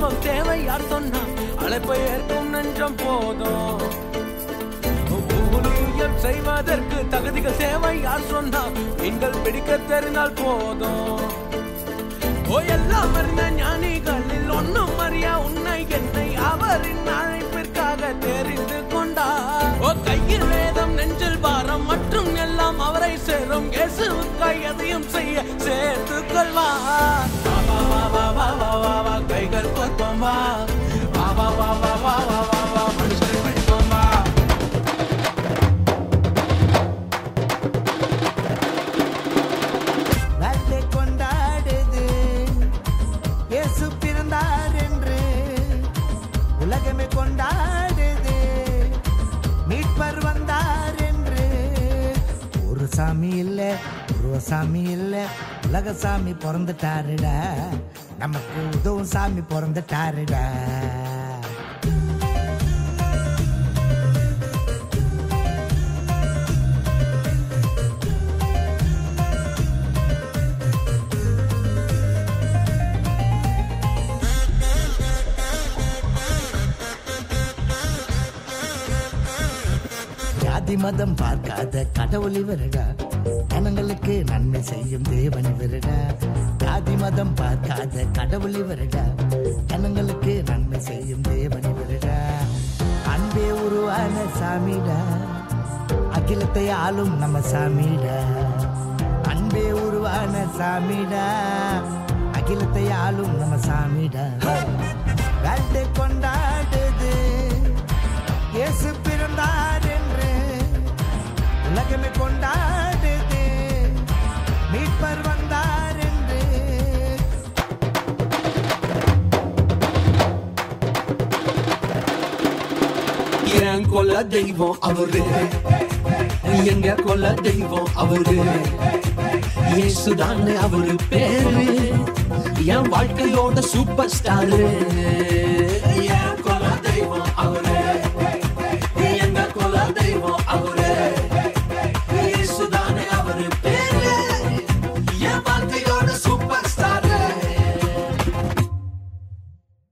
தெய்வம் தேவை யார் சொன்னா அழைப்பை ஏற்கும் நெஞ்சம் போதும் ஊழியம் செய்வதற்கு தகுதிகள் தேவை யார் சொன்னா நீங்கள் பிடிக்க தெரிந்தால் போதும் ஓ எல்லாம் அறிந்த ஞானிகளில் ஒன்னும் அறியா உன்னை என்னை அவரின் அழைப்பிற்காக தெரிந்து கொண்டார் ஓ கையில் வேதம் நெஞ்சில் பாரம் மற்றும் எல்லாம் அவரை சேரும் இயேசுக்காய் எதையும் செய்ய சேர்த்து கொள்வார் வா, வா, வா, வா, வா, வா, வா, வா, கைகள் கோர்ப்போம் வா வா, வா, வா, வா, வா, வா, வா, வா, மனுஷரை படிப்போம் வா வேட்டை கொண்டாடுது இயேசு பிறந்தார் என்று உலகமே கொண்டாடுது மீட்பர் வந்தார் என்று ஒரு சாமி இல்ல ஒரு சாமி இல்ல உலக சாமி பிறந்துட்டாருடா நமக்கு உதவும் சாமி பிறந்துட்டாருடா ஜாதி மதம் பார்க்காத கடவுள் இவருடா ஜனங்களுக்கு நன்மை செய்யும் தேவன் இவருடா ஜாதி மதம் பார்க்காத கடவுள் இவருடா ஜனங்களுக்கு நன்மை செய்யும் தேவன் இவருடா அன்பே உருவான சாமிடா அகிலத்தை ஆளும் நம்ம சாமிடா அன்பே உருவான சாமிடா அகிலத்தை ஆளும் நம்ம சாமிடா வேட்டை கொண்டாடுது இயேசு பிறந்தார் என்று உலகமே கொண்டாடுது மீட்பர் வந்தார் என்று என் கொல்ல தெய்வம் அவரு எங்க கொல்ல தெய்வம் அவரு இயேசுதான் அவரு பேரு என் வாழ்க்கையோட சூப்பர் ஸ்டாரு